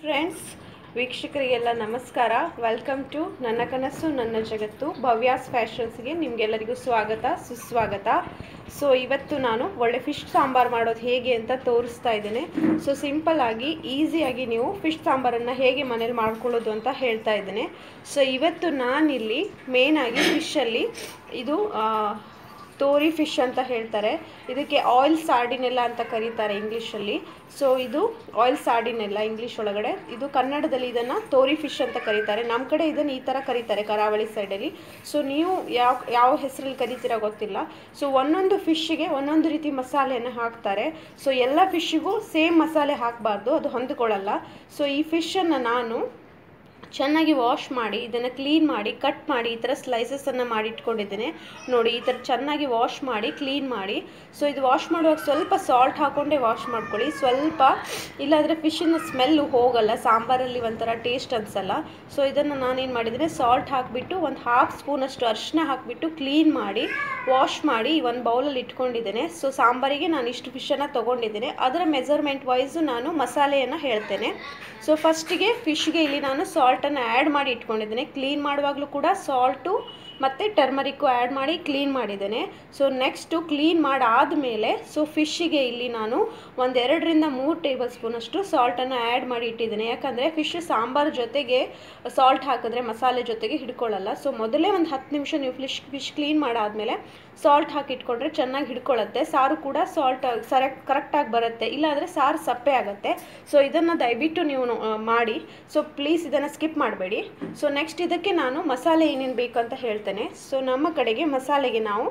friends ವೀಕ್ಷಕರಿಗೆಲ್ಲ ನಮಸ್ಕಾರ welcome to ನನ್ನ ಕನಸು ನನ್ನ ಜಗತ್ತು ಭವ್ಯಾಸ್ ಫ್ಯಾಷನ್ಸ್ಗೆ ನಿಮಗೆಲ್ಲರಿಗೂ ಸ್ವಾಗತ ಸುಸ್ವಾಗತ ಸೊ ಇವತ್ತು ನಾನು ಒಳ್ಳೆ ಫಿಶ್ ಸಾಂಬಾರು ಮಾಡೋದು ಹೇಗೆ ಅಂತ ತೋರಿಸ್ತಾ ಇದ್ದೇನೆ ಸೊ ಸಿಂಪಲ್ ಆಗಿ ಈಸಿಯಾಗಿ ನೀವು ಫಿಶ್ ಸಾಂಬಾರನ್ನು ಹೇಗೆ ಮನೇಲಿ ಮಾಡ್ಕೊಳ್ಳೋದು ಅಂತ ಹೇಳ್ತಾ ಇದ್ದೇನೆ ಸೊ ಇವತ್ತು ನಾನಿಲ್ಲಿ ಮೇನಾಗಿ ಫಿಶಲ್ಲಿ ಇದು ಆ, ತೋರಿ ಫಿಶ್ ಅಂತ ಹೇಳ್ತಾರೆ ಇದಕ್ಕೆ ಆಯಿಲ್ ಸಾರ್ಡಿನೆಲ್ಲ ಅಂತ ಕರೀತಾರೆ ಇಂಗ್ಲೀಷಲ್ಲಿ ಸೊ ಇದು ಆಯಿಲ್ ಸಾರ್ಡಿನೆಲ್ಲ ಇಂಗ್ಲೀಷ್ ಒಳಗಡೆ ಇದು ಕನ್ನಡದಲ್ಲಿ ಇದನ್ನು ತೋರಿ ಫಿಶ್ ಅಂತ ಕರೀತಾರೆ ನಮ್ಮ ಕಡೆ ಇದನ್ನು ಈ ಥರ ಕರೀತಾರೆ ಕರಾವಳಿ ಸೈಡಲ್ಲಿ ಸೊ ನೀವು ಯಾವ ಯಾವ ಹೆಸರಲ್ಲಿ ಕರಿತೀರಾ ಗೊತ್ತಿಲ್ಲ ಸೊ ಒಂದೊಂದು ಫಿಶ್ಶಿಗೆ ಒಂದೊಂದು ರೀತಿ ಮಸಾಲೆಯನ್ನು ಹಾಕ್ತಾರೆ ಸೊ ಎಲ್ಲ ಫಿಶ್ಶಿಗೂ ಸೇಮ್ ಮಸಾಲೆ ಹಾಕಬಾರ್ದು ಅದು ಹೊಂದ್ಕೊಳ್ಳಲ್ಲ ಸೊ ಈ ಫಿಶನ್ನು ನಾನು ಚೆನ್ನಾಗಿ ವಾಶ್ ಮಾಡಿ ಇದನ್ನು ಕ್ಲೀನ್ ಮಾಡಿ ಕಟ್ ಮಾಡಿ ಈ ಥರ ಸ್ಲೈಸಸನ್ನು ಮಾಡಿ ಇಟ್ಕೊಂಡಿದ್ದೇನೆ ನೋಡಿ ಈ ಥರ ಚೆನ್ನಾಗಿ ವಾಶ್ ಮಾಡಿ ಕ್ಲೀನ್ ಮಾಡಿ ಸೊ ಇದು ವಾಶ್ ಮಾಡುವಾಗ ಸ್ವಲ್ಪ ಸಾಲ್ಟ್ ಹಾಕ್ಕೊಂಡೇ ವಾಶ್ ಮಾಡ್ಕೊಳ್ಳಿ ಸ್ವಲ್ಪ ಇಲ್ಲಾಂದರೆ ಫಿಶಿನ ಸ್ಮೆಲ್ಲು ಹೋಗಲ್ಲ ಸಾಂಬಾರಲ್ಲಿ ಒಂಥರ ಟೇಸ್ಟ್ ಅನಿಸಲ್ಲ ಸೊ ಇದನ್ನು ನಾನೇನು ಮಾಡಿದರೆ ಸಾಲ್ಟ್ ಹಾಕಿಬಿಟ್ಟು ಒಂದು ಹಾಫ್ ಸ್ಪೂನಷ್ಟು ಅರಿಶಿನ ಹಾಕಿಬಿಟ್ಟು ಕ್ಲೀನ್ ಮಾಡಿ ವಾಶ್ ಮಾಡಿ ಒಂದು ಬೌಲಲ್ಲಿ ಇಟ್ಕೊಂಡಿದ್ದೇನೆ ಸೊ ಸಾಂಬಾರಿಗೆ ನಾನು ಇಷ್ಟು ಫಿಶನ್ನು ತೊಗೊಂಡಿದ್ದೇನೆ ಅದರ ಮೆಜರ್ಮೆಂಟ್ ವೈಸು ನಾನು ಮಸಾಲೆಯನ್ನು ಹೇಳ್ತೇನೆ ಸೊ ಫಸ್ಟಿಗೆ ಫಿಶ್ಗೆ ಇಲ್ಲಿ ನಾನು ಸಾಲ್ಟನ್ನು ಆ್ಯಡ್ ಮಾಡಿ ಇಟ್ಕೊಂಡಿದ್ದೇನೆ ಕ್ಲೀನ್ ಮಾಡುವಾಗಲೂ ಕೂಡ ಸಾಲ್ಟು ಮತ್ತು ಟರ್ಮರಿಕ್ಕು ಆ್ಯಡ್ ಮಾಡಿ ಕ್ಲೀನ್ ಮಾಡಿದ್ದೇನೆ ಸೊ ನೆಕ್ಸ್ಟು ಕ್ಲೀನ್ ಮಾಡಾದಮೇಲೆ ಸೊ ಫಿಶ್ಶಿಗೆ ಇಲ್ಲಿ ನಾನು ಒಂದು ಎರಡರಿಂದ ಮೂರು ಟೇಬಲ್ ಸ್ಪೂನಷ್ಟು ಸಾಲ್ಟನ್ನು ಆ್ಯಡ್ ಮಾಡಿ ಇಟ್ಟಿದ್ದೇನೆ ಯಾಕಂದರೆ ಫಿಶ್ ಸಾಂಬಾರು ಜೊತೆಗೆ ಸಾಲ್ಟ್ ಹಾಕಿದ್ರೆ ಮಸಾಲೆ ಜೊತೆಗೆ ಹಿಡ್ಕೊಳ್ಳಲ್ಲ ಸೊ ಮೊದಲೇ ಒಂದು ಹತ್ತು ನಿಮಿಷ ನೀವು ಫಿಶ್ ಫಿಶ್ ಕ್ಲೀನ್ ಮಾಡಾದಮೇಲೆ ಸಾಲ್ಟ್ ಹಾಕಿ ಇಟ್ಕೊಂಡ್ರೆ ಚೆನ್ನಾಗಿ ಹಿಡ್ಕೊಳ್ಳುತ್ತೆ ಸಾರು ಕೂಡ ಸಾಲ್ಟ್ ಸರೆಕ್ಟ್ ಕರೆಕ್ಟಾಗಿ ಬರುತ್ತೆ ಇಲ್ಲಾಂದರೆ ಸಾರು ಸಪ್ಪೆ ಆಗುತ್ತೆ ಸೊ ಇದನ್ನು ದಯವಿಟ್ಟು ನೀವು ಆ, ಮಾಡಿ ಸೊ ಪ್ಲೀಸ್ ಇದನ್ನು ಸ್ಕಿಪ್ ಮಾಡಬೇಡಿ ಸೊ ನೆಕ್ಸ್ಟ್ ಇದಕ್ಕೆ ನಾನು ಮಸಾಲೆ ಏನೇನು ಬೇಕು ಅಂತ ಹೇಳ್ತೇನೆ ಸೊ ನಮ್ಮ ಕಡೆಗೆ ಮಸಾಲೆಗೆ ನಾವು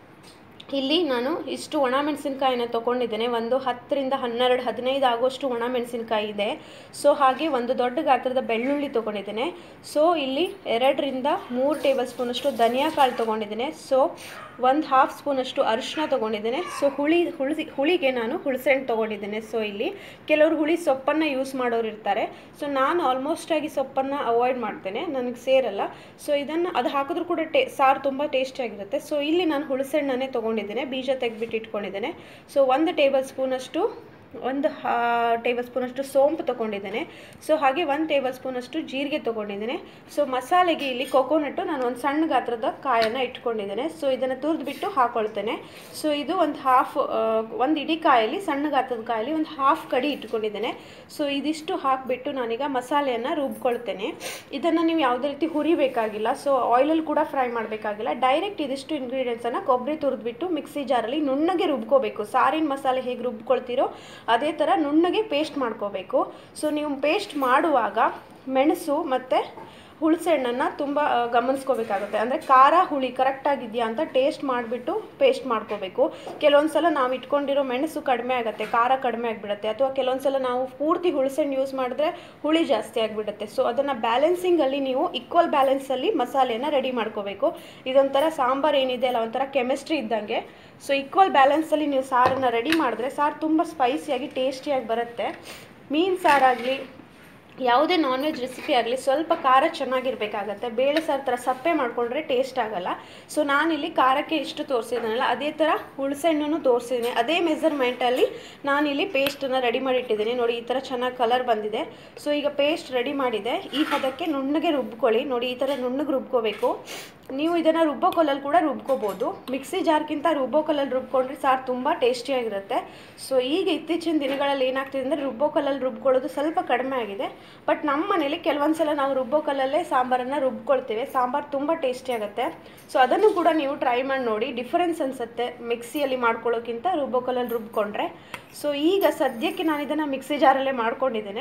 ಇಲ್ಲಿ ನಾನು ಇಷ್ಟು ಒಣ ಮೆಣಸಿನ್ಕಾಯಿನ ತೊಗೊಂಡಿದ್ದೇನೆ ಒಂದು ಹತ್ತರಿಂದ ಹನ್ನೆರಡು ಹದಿನೈದು ಆಗೋಷ್ಟು ಒಣ ಮೆಣಸಿನ್ಕಾಯಿ ಇದೆ ಸೊ ಹಾಗೆ ಒಂದು ದೊಡ್ಡ ಗಾತ್ರದ ಬೆಳ್ಳುಳ್ಳಿ ತೊಗೊಂಡಿದ್ದೇನೆ ಸೊ ಇಲ್ಲಿ ಎರಡರಿಂದ ಮೂರು ಟೇಬಲ್ ಸ್ಪೂನಷ್ಟು ಧನಿಯಾ ಕಾಳು ತೊಗೊಂಡಿದ್ದೇನೆ ಸೊ ಒಂದು ಹಾಫ್ ಸ್ಪೂನಷ್ಟು ಅರಿಶಿನ ತೊಗೊಂಡಿದ್ದೇನೆ ಸೊ ಹುಳಿ ಹುಳಿ ಹುಳಿಗೆ ನಾನು ಹುಳಿಸೆಣ್ಣು ತೊಗೊಂಡಿದ್ದೇನೆ ಸೊ ಇಲ್ಲಿ ಕೆಲವರು ಹುಳಿ ಸೊಪ್ಪನ್ನು ಯೂಸ್ ಮಾಡೋರು ಇರ್ತಾರೆ ಸೊ ನಾನು ಆಲ್ಮೋಸ್ಟ್ ಆಗಿ ಸೊಪ್ಪನ್ನು ಅವಾಯ್ಡ್ ಮಾಡ್ತೇನೆ ನನಗೆ ಸೇರಲ್ಲ ಸೊ ಇದನ್ನು ಅದು ಹಾಕಿದ್ರೂ ಕೂಡ ಟೇ ಸಾರು ತುಂಬ ಟೇಸ್ಟಿಯಾಗಿರುತ್ತೆ ಸೊ ಇಲ್ಲಿ ನಾನು ಹುಳಿಸೆಣ್ಣನ್ನೇ ತೊಗೊಂಡಿದ್ದೇನೆ ಬೀಜ ತೆಗೆದ್ಬಿಟ್ಟು ಇಟ್ಕೊಂಡಿದ್ದೇನೆ ಸೊ ಒಂದು ಟೇಬಲ್ ಸ್ಪೂನಷ್ಟು ಒಂದು ಟೇಬಲ್ ಸ್ಪೂನಷ್ಟು ಸೋಂಪು ತೊಗೊಂಡಿದ್ದೇನೆ ಸೊ ಹಾಗೆ ಒಂದು ಟೇಬಲ್ ಸ್ಪೂನಷ್ಟು ಜೀರಿಗೆ ತೊಗೊಂಡಿದ್ದೇನೆ ಸೊ ಮಸಾಲೆಗೆ ಇಲ್ಲಿ ಕೊಕೊನಟ್ಟು ನಾನು ಒಂದು ಸಣ್ಣ ಗಾತ್ರದ ಕಾಯನ್ನು ಇಟ್ಕೊಂಡಿದ್ದೇನೆ ಸೊ ಇದನ್ನು ತುರಿದ್ಬಿಟ್ಟು ಹಾಕೊಳ್ತೇನೆ ಸೊ ಇದು ಒಂದು ಹಾಫ್ ಒಂದು ಇಡೀ ಕಾಯಲ್ಲಿ ಸಣ್ಣ ಗಾತ್ರದ ಕಾಯಲ್ಲಿ ಒಂದು ಹಾಫ್ ಕಡಿ ಇಟ್ಕೊಂಡಿದ್ದೇನೆ ಸೊ ಇದಿಷ್ಟು ಹಾಕಿಬಿಟ್ಟು ನಾನೀಗ ಮಸಾಲೆಯನ್ನು ರುಬ್ಕೊಳ್ತೇನೆ ಇದನ್ನು ನೀವು ಯಾವುದೇ ರೀತಿ ಹುರಿಬೇಕಾಗಿಲ್ಲ ಸೊ ಆಯಿಲಲ್ಲಿ ಕೂಡ ಫ್ರೈ ಮಾಡಬೇಕಾಗಿಲ್ಲ ಡೈರೆಕ್ಟ್ ಇದಿಷ್ಟು ಇಂಗ್ರೀಡಿಯೆಂಟ್ಸನ್ನು ಕೊಬ್ಬರಿ ತುರಿದ್ಬಿಟ್ಟು ಮಿಕ್ಸಿ ಜಾರಲ್ಲಿ ನುಣ್ಣಗೆ ರುಬ್ಕೋಬೇಕು ಸಾರಿನ ಮಸಾಲೆ ಹೇಗೆ ರುಬ್ಕೊಳ್ತೀರೋ ಅದೇ ಥರ ನುಣ್ಣಗೆ ಪೇಸ್ಟ್ ಮಾಡ್ಕೋಬೇಕು ಸೊ ನೀವು ಪೇಸ್ಟ್ ಮಾಡುವಾಗ ಮೆಣಸು ಮತ್ತು ಹುಳಿಸೆಣ್ಣನ್ನು ತುಂಬ ಆ, ಗಮನಿಸ್ಕೋಬೇಕಾಗುತ್ತೆ ಅಂದರೆ ಖಾರ ಹುಳಿ ಕರೆಕ್ಟಾಗಿದೆಯಾ ಅಂತ ಟೇಸ್ಟ್ ಮಾಡಿಬಿಟ್ಟು ಪೇಸ್ಟ್ ಮಾಡ್ಕೋಬೇಕು ಕೆಲವೊಂದು ಸಲ ನಾವು ಇಟ್ಕೊಂಡಿರೋ ಮೆಣಸು ಕಡಿಮೆ ಆಗುತ್ತೆ ಖಾರ ಕಡಿಮೆ ಆಗಿಬಿಡುತ್ತೆ ಅಥವಾ ಕೆಲವೊಂದು ಸಲ ನಾವು ಪೂರ್ತಿ ಹುಳಿಸೆಣ್ಣು ಯೂಸ್ ಮಾಡಿದ್ರೆ ಹುಳಿ ಜಾಸ್ತಿ ಆಗಿಬಿಡುತ್ತೆ ಸೊ ಅದನ್ನು ಬ್ಯಾಲೆನ್ಸಿಂಗಲ್ಲಿ ನೀವು ಈಕ್ವಲ್ ಬ್ಯಾಲೆನ್ಸಲ್ಲಿ ಮಸಾಲೆಯನ್ನು ರೆಡಿ ಮಾಡ್ಕೋಬೇಕು ಇದೊಂಥರ ಸಾಂಬಾರು ಏನಿದೆ ಅಲ್ಲ ಒಂಥರ ಕೆಮಿಸ್ಟ್ರಿ ಇದ್ದಂಗೆ ಸೊ ಈಕ್ವಲ್ ಬ್ಯಾಲೆನ್ಸಲ್ಲಿ ನೀವು ಸಾರನ್ನು ರೆಡಿ ಮಾಡಿದ್ರೆ ಸಾರು ತುಂಬ ಸ್ಪೈಸಿಯಾಗಿ ಟೇಸ್ಟಿಯಾಗಿ ಬರುತ್ತೆ ಮೀನು ಸಾರಾಗಲಿ ಯಾವುದೇ ನಾನ್ ವೆಜ್ ರೆಸಿಪಿ ಆಗಲಿ ಸ್ವಲ್ಪ ಖಾರ ಚೆನ್ನಾಗಿರಬೇಕಾಗತ್ತೆ ಬೇಳೆ ಸಾರು ಥರ ಸಪ್ಪೆ ಮಾಡಿಕೊಂಡ್ರೆ ಟೇಸ್ಟ್ ಆಗಲ್ಲ ಸೊ ನಾನಿಲ್ಲಿ ಖಾರಕ್ಕೆ ಇಷ್ಟು ತೋರಿಸಿದ್ದೀನಲ್ಲ ಅದೇ ಥರ ಹುಣಸೆಹಣ್ಣು ತೋರಿಸಿದ್ದೀನಿ ಅದೇ ಮೆಸರ್ಮೆಂಟಲ್ಲಿ ನಾನಿಲ್ಲಿ ಪೇಸ್ಟನ್ನು ರೆಡಿ ಮಾಡಿ ಇಟ್ಟಿದ್ದೀನಿ ನೋಡಿ ಈ ಥರ ಚೆನ್ನಾಗಿ ಕಲರ್ ಬಂದಿದೆ ಸೊ ಈಗ ಪೇಸ್ಟ್ ರೆಡಿ ಮಾಡಿದೆ ಈ ಹದಕ್ಕೆ ನುಣ್ಣಗೆ ರುಬ್ಕೊಳ್ಳಿ ನೋಡಿ ಈ ಥರ ನುಣ್ಣಗೆ ರುಬ್ಕೋಬೇಕು ನೀವು ಇದನ್ನು ರುಬ್ಬೋ ಕಲ್ಲಲ್ಲಿ ಕೂಡ ರುಬ್ಕೋಬೋದು ಮಿಕ್ಸಿ ಜಾರ್ಗಿಂತ ರುಬ್ಬೋ ಕಲ್ಲಲ್ಲಿ ರುಬ್ಕೊಂಡ್ರೆ ಸಾರು ತುಂಬ ಟೇಸ್ಟಿಯಾಗಿರುತ್ತೆ ಸೊ ಈಗ ಇತ್ತೀಚಿನ ದಿನಗಳಲ್ಲಿ ಏನಾಗ್ತಿದೆ ಅಂದರೆ ರುಬ್ಬೋ ಕಲ್ಲಲ್ಲಿ ರುಬ್ಕೊಳ್ಳೋದು ಸ್ವಲ್ಪ ಕಡಿಮೆ ಆಗಿದೆ ಬಟ್ ನಮ್ಮ ಮನೇಲಿ ಕೆಲವೊಂದು ಸಲ ನಾವು ರುಬ್ಬೋ ಕಲ್ಲಲ್ಲೇ ಸಾಂಬಾರನ್ನು ರುಬ್ಕೊಳ್ತೇವೆ ಸಾಂಬಾರು ತುಂಬ ಟೇಸ್ಟಿ ಆಗುತ್ತೆ ಸೊ ಅದನ್ನು ಕೂಡ ನೀವು ಟ್ರೈ ಮಾಡಿ ನೋಡಿ ಡಿಫರೆನ್ಸ್ ಅನಿಸುತ್ತೆ ಮಿಕ್ಸಿಯಲ್ಲಿ ಮಾಡ್ಕೊಳ್ಳೋಕ್ಕಿಂತ ರುಬ್ಬೋ ಕಲ್ಲಲ್ಲಿ ರುಬ್ಕೊಂಡ್ರೆ ಸೊ ಈಗ ಸದ್ಯಕ್ಕೆ ನಾನು ಇದನ್ನು ಮಿಕ್ಸಿ ಜಾರಲ್ಲೇ ಮಾಡ್ಕೊಂಡಿದ್ದೇನೆ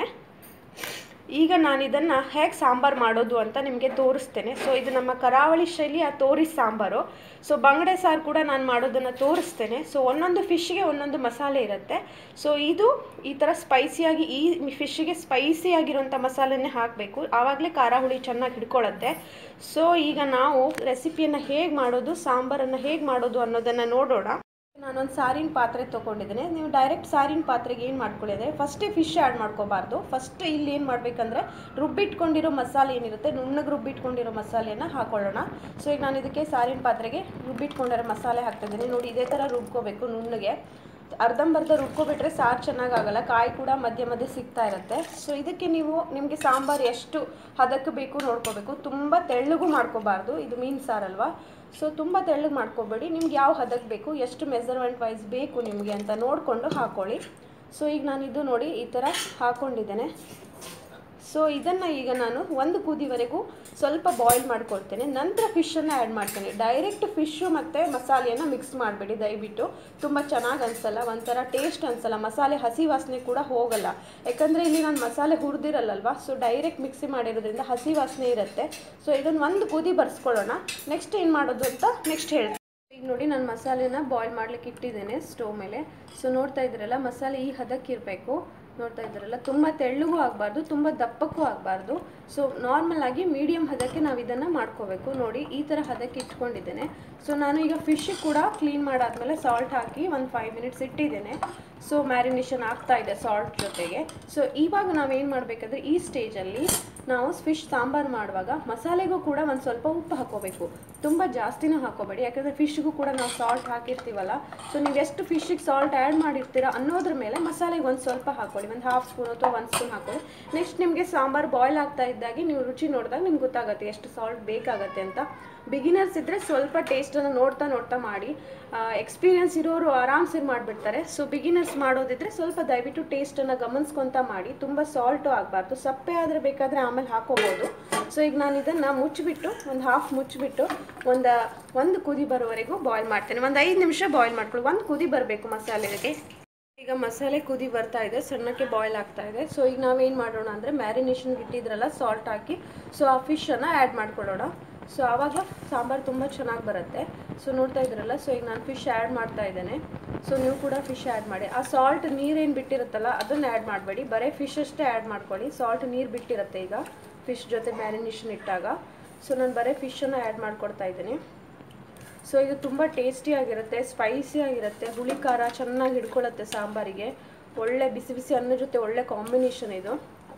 ಈಗ ನಾನು ಇದನ್ನು ಹೇಗೆ ಸಾಂಬಾರು ಮಾಡೋದು ಅಂತ ನಿಮಗೆ ತೋರಿಸ್ತೇನೆ ಸೊ ಇದು ನಮ್ಮ ಕರಾವಳಿ ಶೈಲಿಯ ತೋರಿ ಸಾಂಬಾರು ಸೊ ಬಂಗಡೆ ಸಾರು ಕೂಡ ನಾನು ಮಾಡೋದನ್ನು ತೋರಿಸ್ತೇನೆ ಸೊ ಒಂದೊಂದು ಫಿಶ್ಗೆ ಒಂದೊಂದು ಮಸಾಲೆ ಇರುತ್ತೆ ಸೊ ಇದು ಈ ಥರ ಸ್ಪೈಸಿಯಾಗಿ ಈ ಫಿಶ್ಗೆ ಸ್ಪೈಸಿಯಾಗಿರುವಂಥ ಮಸಾಲೆನೇ ಹಾಕಬೇಕು ಆವಾಗಲೇ ಖಾರ ಹುಳಿ ಚೆನ್ನಾಗಿ ಹಿಡ್ಕೊಳ್ಳುತ್ತೆ ಸೊ ಈಗ ನಾವು ರೆಸಿಪಿಯನ್ನು ಹೇಗೆ ಮಾಡೋದು ಸಾಂಬಾರನ್ನು ಹೇಗೆ ಮಾಡೋದು ಅನ್ನೋದನ್ನು ನೋಡೋಣ ನಾನೊಂದು ಸಾರಿನ ಪಾತ್ರೆ ತೊಗೊಂಡಿದ್ದೇನೆ ನೀವು ಡೈರೆಕ್ಟ್ ಸಾರಿನ ಪಾತ್ರೆಗೆ ಏನು ಮಾಡ್ಕೊಳ್ಳಿ ಅಂದರೆ ಫಸ್ಟೇ ಫಿಶ್ ಆ್ಯಡ್ ಮಾಡ್ಕೋಬಾರ್ದು ಫಸ್ಟ್ ಇಲ್ಲಿ ಏನು ಮಾಡಬೇಕಂದ್ರೆ ರುಬ್ಬಿಟ್ಕೊಂಡಿರೋ ಮಸಾಲೆ ಏನಿರುತ್ತೆ ನುಣ್ಣಗೆ ರುಬ್ಬಿಟ್ಕೊಂಡಿರೋ ಮಸಾಲೆಯನ್ನು ಹಾಕೊಳ್ಳೋಣ ಸೊ ಈಗ ನಾನು ಇದಕ್ಕೆ ಸಾರಿನ ಪಾತ್ರೆಗೆ ರುಬ್ಬಿಟ್ಕೊಂಡಿರೋ ಮಸಾಲೆ ಹಾಕ್ತಿದ್ದೀನಿ ನೋಡಿ ಇದೇ ಥರ ರುಬ್ಕೋಬೇಕು ನುಣ್ಣಗೆ ಅರ್ಧಂಬರ್ಧ ರುಬ್ಕೊಬಿಟ್ರೆ ಸಾರು ಚೆನ್ನಾಗಾಗಲ್ಲ ಕಾಯಿ ಕೂಡ ಮಧ್ಯೆ ಮಧ್ಯೆ ಸಿಗ್ತಾ ಇರುತ್ತೆ ಸೊ ಇದಕ್ಕೆ ನೀವು ನಿಮಗೆ ಸಾಂಬಾರು ಎಷ್ಟು ಹದಕ್ಕೆ ಬೇಕು ನೋಡ್ಕೋಬೇಕು ತುಂಬ ತೆಳ್ಳಗೂ ಮಾಡ್ಕೋಬಾರ್ದು ಇದು ಮೀನು ಸಾರಲ್ವಾ ಸೊ ತುಂಬ ತೆಳ್ಳಗೆ ಮಾಡ್ಕೋಬೇಡಿ ನಿಮ್ಗೆ ಯಾವ ಹದಕ್ಕೆ ಬೇಕು ಎಷ್ಟು ಮೆಸರ್ಮೆಂಟ್ ವೈಸ್ ಬೇಕು ನಿಮಗೆ ಅಂತ ನೋಡಿಕೊಂಡು ಹಾಕ್ಕೊಳ್ಳಿ ಸೊ ಈಗ ನಾನು ಇದು ನೋಡಿ ಈ ಥರ ಹಾಕ್ಕೊಂಡಿದ್ದೇನೆ ಸೊ ಇದನ್ನು ಈಗ ನಾನು ಒಂದು ಕುದಿವರೆಗೂ ಸ್ವಲ್ಪ ಬಾಯ್ಲ್ ಮಾಡ್ಕೊಳ್ತೇನೆ ನಂತರ ಫಿಶನ್ನು ಆ್ಯಡ್ ಮಾಡ್ತೇನೆ ಡೈರೆಕ್ಟ್ ಫಿಶ್ಶು ಮತ್ತು ಮಸಾಲೆಯನ್ನು ಮಿಕ್ಸ್ ಮಾಡಬೇಡಿ ದಯವಿಟ್ಟು ತುಂಬ ಚೆನ್ನಾಗಿ ಅನಿಸಲ್ಲ ಒಂಥರ ಟೇಸ್ಟ್ ಅನಿಸಲ್ಲ ಮಸಾಲೆ ಹಸಿ ವಾಸನೆ ಕೂಡ ಹೋಗಲ್ಲ ಯಾಕಂದರೆ ಇಲ್ಲಿ ನಾನು ಮಸಾಲೆ ಹುರಿದಿರಲ್ಲಲ್ವ ಸೊ ಡೈರೆಕ್ಟ್ ಮಿಕ್ಸಿ ಮಾಡಿರೋದ್ರಿಂದ ಹಸಿ ವಾಸನೆ ಇರುತ್ತೆ ಸೊ ಇದನ್ನು ಒಂದು ಕುದಿ ಬರ್ಸ್ಕೊಳ್ಳೋಣ ನೆಕ್ಸ್ಟ್ ಏನು ಮಾಡೋದು ಅಂತ ನೆಕ್ಸ್ಟ್ ಹೇಳ್ತೀನಿ ಈಗ ನೋಡಿ ನಾನು ಮಸಾಲೆನ ಬಾಯ್ಲ್ ಮಾಡ್ಲಿಕ್ಕೆ ಇಟ್ಟಿದ್ದೇನೆ ಸ್ಟವ್ ಮೇಲೆ ಸೊ ನೋಡ್ತಾ ಇದ್ದೀರಲ್ಲ ಮಸಾಲೆ ಈ ಹದಕ್ಕೆ ಇರಬೇಕು ನೋಡ್ತಾ ಇದ್ದೀರಲ್ಲ ತುಂಬ ತೆಳ್ಳಗೂ ಆಗಬಾರ್ದು ತುಂಬ ದಪ್ಪಕ್ಕೂ ಆಗಬಾರ್ದು ಸೊ ನಾರ್ಮಲ್ ಆಗಿ ಮೀಡಿಯಮ್ ಹದಕ್ಕೆ ನಾವು ಇದನ್ನು ಮಾಡ್ಕೋಬೇಕು ನೋಡಿ ಈ ಥರ ಹದಕ್ಕೆ ಇಟ್ಕೊಂಡಿದ್ದೇನೆ ಸೊ ನಾನು ಈಗ ಫಿಶ್ ಕೂಡ ಕ್ಲೀನ್ ಮಾಡಾದ್ಮೇಲೆ ಸಾಲ್ಟ್ ಹಾಕಿ ಒಂದು ಫೈವ್ ಮಿನಿಟ್ಸ್ ಇಟ್ಟಿದ್ದೇನೆ ಸೊ ಮ್ಯಾರಿನೇಷನ್ ಆಗ್ತಾ ಇದೆ ಸಾಲ್ಟ್ ಜೊತೆಗೆ ಸೊ ಇವಾಗ ನಾವೇನು ಮಾಡಬೇಕಂದ್ರೆ ಈ ಸ್ಟೇಜಲ್ಲಿ ನಾವು ಫಿಶ್ ಸಾಂಬಾರು ಮಾಡುವಾಗ ಮಸಾಲೆಗೂ ಕೂಡ ಒಂದು ಸ್ವಲ್ಪ ಉಪ್ಪು ಹಾಕೋಬೇಕು ತುಂಬ ಜಾಸ್ತಿನೂ ಹಾಕೋಬೇಡಿ ಯಾಕಂದರೆ ಫಿಶ್ಗೂ ಕೂಡ ನಾವು ಸಾಲ್ಟ್ ಹಾಕಿರ್ತೀವಲ್ಲ ಸೊ ನೀವು ಎಷ್ಟು ಫಿಶ್ಶಿಗೆ ಸಾಲ್ಟ್ ಆ್ಯಡ್ ಮಾಡಿರ್ತೀರ ಅನ್ನೋದ್ರ ಮೇಲೆ ಮಸಾಲೆಗೆ ಒಂದು ಸ್ವಲ್ಪ ಹಾಕೊಳ್ಳಿ ಒಂದು ಹಾಫ್ ಸ್ಪೂನ್ ಅಥವಾ ಒಂದು ಸ್ಪೂನ್ ಹಾಕೊಳ್ಳಿ ನೆಕ್ಸ್ಟ್ ನಿಮಗೆ ಸಾಂಬಾರು ಬಾಯ್ಲ್ ಆಗ್ತಾ ಇದ್ದಾಗೆ ನೀವು ರುಚಿ ನೋಡಿದಾಗ ನಿಮ್ಗೆ ಗೊತ್ತಾಗುತ್ತೆ ಎಷ್ಟು ಸಾಲ್ಟ್ ಬೇಕಾಗತ್ತೆ ಅಂತ ಬಿಗಿನರ್ಸ್ ಇದ್ದರೆ ಸ್ವಲ್ಪ ಟೇಸ್ಟನ್ನು ನೋಡ್ತಾ ನೋಡ್ತಾ ಮಾಡಿ ಎಕ್ಸ್ಪೀರಿಯನ್ಸ್ ಇರೋರು ಆರಾಮ್ಸೆ ಮಾಡಿಬಿಡ್ತಾರೆ ಸೊ ಬಿಗಿನರ್ಸ್ ಮಾಡೋದಿದ್ರೆ ಸ್ವಲ್ಪ ದಯವಿಟ್ಟು ಟೇಸ್ಟನ್ನು ಗಮನಿಸ್ಕೊತಾ ಮಾಡಿ ತುಂಬ ಸಾಲ್ಟು ಆಗಬಾರ್ದು ಸಪ್ಪೆ ಆದರೆ ಬೇಕಾದರೆ ಆಮೇಲೆ ಹಾಕೋಬೋದು ಸೊ ಈಗ ನಾನು ಇದನ್ನು ಮುಚ್ಚಿಬಿಟ್ಟು ಒಂದು ಹಾಫ್ ಮುಚ್ಚಿಬಿಟ್ಟು ಒಂದು ಒಂದು ಕುದಿ ಬರೋವರೆಗೂ ಬಾಯ್ಲ್ ಮಾಡ್ತೇನೆ ಒಂದು ಐದು ನಿಮಿಷ ಬಾಯ್ಲ್ ಮಾಡ್ಕೊಳ್ಳಿ ಒಂದು ಕುದಿ ಬರಬೇಕು ಮಸಾಲೆಗೆ ಈಗ ಮಸಾಲೆ ಕುದಿ ಬರ್ತಾ ಇದೆ ಸಣ್ಣಕ್ಕೆ ಬಾಯ್ಲ್ ಆಗ್ತಾ ಇದೆ ಸೊ ಈಗ ನಾವೇನು ಮಾಡೋಣ ಅಂದರೆ ಮ್ಯಾರಿನೇಷನ್ಗೆ ಇಟ್ಟಿದ್ರಲ್ಲ ಸಾಲ್ಟ್ ಹಾಕಿ ಸೊ ಆ ಫಿಶನ್ನು ಆ್ಯಡ್ ಮಾಡ್ಕೊಳ್ಳೋಣ ಸೊ ಆವಾಗ ಸಾಂಬಾರು ತುಂಬ ಚೆನ್ನಾಗಿ ಬರುತ್ತೆ ಸೊ ನೋಡ್ತಾ ಇದ್ರಲ್ಲ ಸೊ ಈಗ ನಾನು ಫಿಶ್ ಆ್ಯಡ್ ಮಾಡ್ತಾ ಇದ್ದೇನೆ ಸೊ ನೀವು ಕೂಡ ಫಿಶ್ ಆ್ಯಡ್ ಮಾಡಿ ಆ ಸಾಲ್ಟ್ ನೀರೇನು ಬಿಟ್ಟಿರುತ್ತಲ್ಲ ಅದನ್ನು ಆ್ಯಡ್ ಮಾಡಬೇಡಿ ಬರೀ ಫಿಶ್ ಅಷ್ಟೇ ಆ್ಯಡ್ ಮಾಡ್ಕೊಳ್ಳಿ ಸಾಲ್ಟ್ ನೀರು ಬಿಟ್ಟಿರುತ್ತೆ ಈಗ ಫಿಶ್ ಜೊತೆ ಮ್ಯಾರಿನೇಷನ್ ಇಟ್ಟಾಗ ಸೊ ನಾನು ಬರೀ ಫಿಶನ್ನು ಆ್ಯಡ್ ಮಾಡ್ಕೊಡ್ತಾ ಇದ್ದೀನಿ ಸೊ ಇದು ತುಂಬ ಟೇಸ್ಟಿಯಾಗಿರುತ್ತೆ ಸ್ಪೈಸಿ ಆಗಿರುತ್ತೆ ಹುಳಿ ಖಾರ ಚೆನ್ನಾಗಿ ಹಿಡ್ಕೊಳ್ಳುತ್ತೆ ಸಾಂಬಾರಿಗೆ ಒಳ್ಳೆ ಬಿಸಿ ಬಿಸಿ ಅನ್ನ ಜೊತೆ ಒಳ್ಳೆ ಕಾಂಬಿನೇಷನ್ ಇದು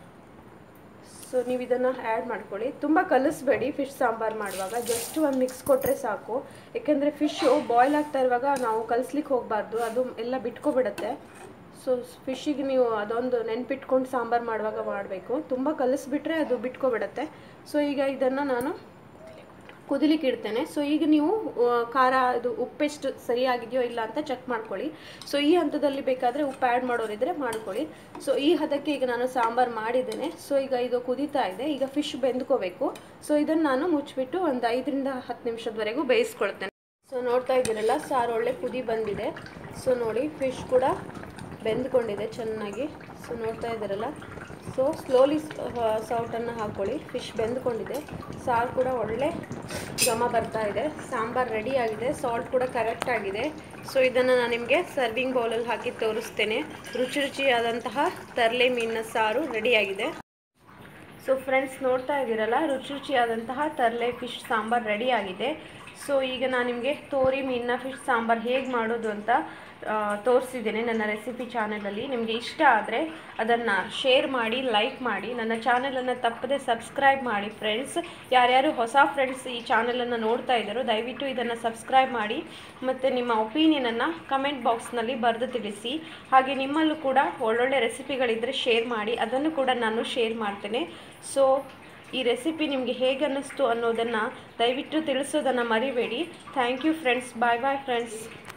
ಸೊ ನೀವು ಇದನ್ನು ಆ್ಯಡ್ ಮಾಡ್ಕೊಳ್ಳಿ ತುಂಬ ಕಲಿಸ್ಬೇಡಿ ಫಿಶ್ ಸಾಂಬಾರು ಮಾಡುವಾಗ ಜಸ್ಟ್ ಒಂದು ಮಿಕ್ಸ್ ಕೊಟ್ಟರೆ ಸಾಕು ಯಾಕೆಂದರೆ ಫಿಶ್ಶು ಬಾಯ್ಲ್ ಆಗ್ತಾ ಇರುವಾಗ ನಾವು ಕಲಿಸ್ಲಿಕ್ಕೆ ಹೋಗಬಾರ್ದು ಅದು ಎಲ್ಲ ಬಿಟ್ಕೊಬಿಡುತ್ತೆ ಸೊ ಫಿಶ್ಶಿಗೆ ನೀವು ಅದೊಂದು ನೆನ್ಪಿಟ್ಕೊಂಡು ಸಾಂಬಾರು ಮಾಡುವಾಗ ಮಾಡಬೇಕು ತುಂಬ ಕಲಿಸ್ಬಿಟ್ರೆ ಅದು ಬಿಟ್ಕೊಬಿಡುತ್ತೆ ಸೊ ಈಗ ಇದನ್ನು ನಾನು ಕುದಿಲಿಕ್ಕೆ ಇಡ್ತೇನೆ ಸೊ ಈಗ ನೀವು ಆ, ಖಾರ ಇದು ಉಪ್ಪೆಷ್ಟು ಸರಿಯಾಗಿದೆಯೋ ಇಲ್ಲ ಅಂತ ಚೆಕ್ ಮಾಡ್ಕೊಳ್ಳಿ ಸೊ ಈ ಹಂತದಲ್ಲಿ ಬೇಕಾದರೆ ಉಪ್ಪು ಆ್ಯಡ್ ಮಾಡೋರಿದ್ರೆ ಮಾಡ್ಕೊಳ್ಳಿ ಸೊ ಈ ಹದಕ್ಕೆ ಈಗ ನಾನು ಸಾಂಬಾರು ಮಾಡಿದ್ದೇನೆ ಸೊ ಈಗ ಇದು ಕುದೀತಾ ಇದೆ ಈಗ ಫಿಶ್ ಬೆಂದ್ಕೋಬೇಕು ಸೊ ಇದನ್ನು ನಾನು ಮುಚ್ಚಿಬಿಟ್ಟು ಒಂದು ಐದರಿಂದ ಹತ್ತು ನಿಮಿಷದವರೆಗೂ ಬೇಯಿಸ್ಕೊಳ್ತೇನೆ ಸೊ ನೋಡ್ತಾ ಇದ್ದೀರಲ್ಲ ಸಾರು ಒಳ್ಳೆ ಕುದಿ ಬಂದಿದೆ ಸೊ ನೋಡಿ ಫಿಶ್ ಕೂಡ ಬೆಂದ್ಕೊಂಡಿದೆ ಚೆನ್ನಾಗಿ ಸೊ ನೋಡ್ತಾ ಇದ್ದೀರಲ್ಲ ಸೊ ಸ್ಲೋಲಿ ಸೌಟನ್ನು ಹಾಕ್ಕೊಳ್ಳಿ ಫಿಶ್ ಬೆಂದ್ಕೊಂಡಿದೆ ಸಾರು ಕೂಡ ಒಳ್ಳೆ ಘಮ ಬರ್ತಾ ಇದೆ ಸಾಂಬಾರು ರೆಡಿ ಆಗಿದೆ ಸಾಲ್ಟ್ ಕೂಡ ಕರೆಕ್ಟ್ ಆಗಿದೆ ಸೊ ಇದನ್ನು ನಾನು ನಿಮಗೆ ಸರ್ವಿಂಗ್ ಬೌಲಲ್ಲಿ ಹಾಕಿ ತೋರಿಸ್ತೇನೆ ರುಚಿ ರುಚಿಯಾದಂತಹ ತರಲೆ ಮೀನಿನ ಸಾರು ರೆಡಿಯಾಗಿದೆ ಸೊ ಫ್ರೆಂಡ್ಸ್ ನೋಡ್ತಾ ಇದ್ದೀರಲ್ಲ ರುಚಿ ರುಚಿಯಾದಂತಹ ತರಲೆ ಫಿಶ್ ಸಾಂಬಾರು ರೆಡಿ ಆಗಿದೆ ಸೊ ಈಗ ನಾನು ನಿಮಗೆ ತೋರಿ ಮೀನಿನ ಫಿಶ್ ಸಾಂಬಾರು ಹೇಗೆ ಮಾಡೋದು ಅಂತ ತೋರಿಸಿದ್ದೇನೆ ನನ್ನ ರೆಸಿಪಿ ಚಾನಲಲ್ಲಿ ನಿಮಗೆ ಇಷ್ಟ ಆದರೆ ಅದನ್ನು ಶೇರ್ ಮಾಡಿ ಲೈಕ್ ಮಾಡಿ ನನ್ನ ಚಾನಲನ್ನು ತಪ್ಪದೆ ಸಬ್ಸ್ಕ್ರೈಬ್ ಮಾಡಿ ಫ್ರೆಂಡ್ಸ್ ಯಾರ್ಯಾರು ಹೊಸ ಫ್ರೆಂಡ್ಸ್ ಈ ಚಾನಲನ್ನು ನೋಡ್ತಾ ಇದ್ದಾರೋ ದಯವಿಟ್ಟು ಇದನ್ನು ಸಬ್ಸ್ಕ್ರೈಬ್ ಮಾಡಿ ಮತ್ತು ನಿಮ್ಮ ಒಪಿನಿಯನನ್ನು ಕಮೆಂಟ್ ಬಾಕ್ಸ್ನಲ್ಲಿ ಬರೆದು ತಿಳಿಸಿ ಹಾಗೆ ನಿಮ್ಮಲ್ಲೂ ಕೂಡ ಒಳ್ಳೊಳ್ಳೆ ರೆಸಿಪಿಗಳಿದ್ದರೆ ಶೇರ್ ಮಾಡಿ ಅದನ್ನು ಕೂಡ ನಾನು ಶೇರ್ ಮಾಡ್ತೇನೆ ಸೊ ಈ ರೆಸಿಪಿ ನಿಮಗೆ ಹೇಗೆ ಅನ್ನಿಸ್ತು ಅನ್ನೋದನ್ನು ದಯವಿಟ್ಟು ತಿಳಿಸೋದನ್ನು ಮರಿಬೇಡಿ thank you friends bye bye friends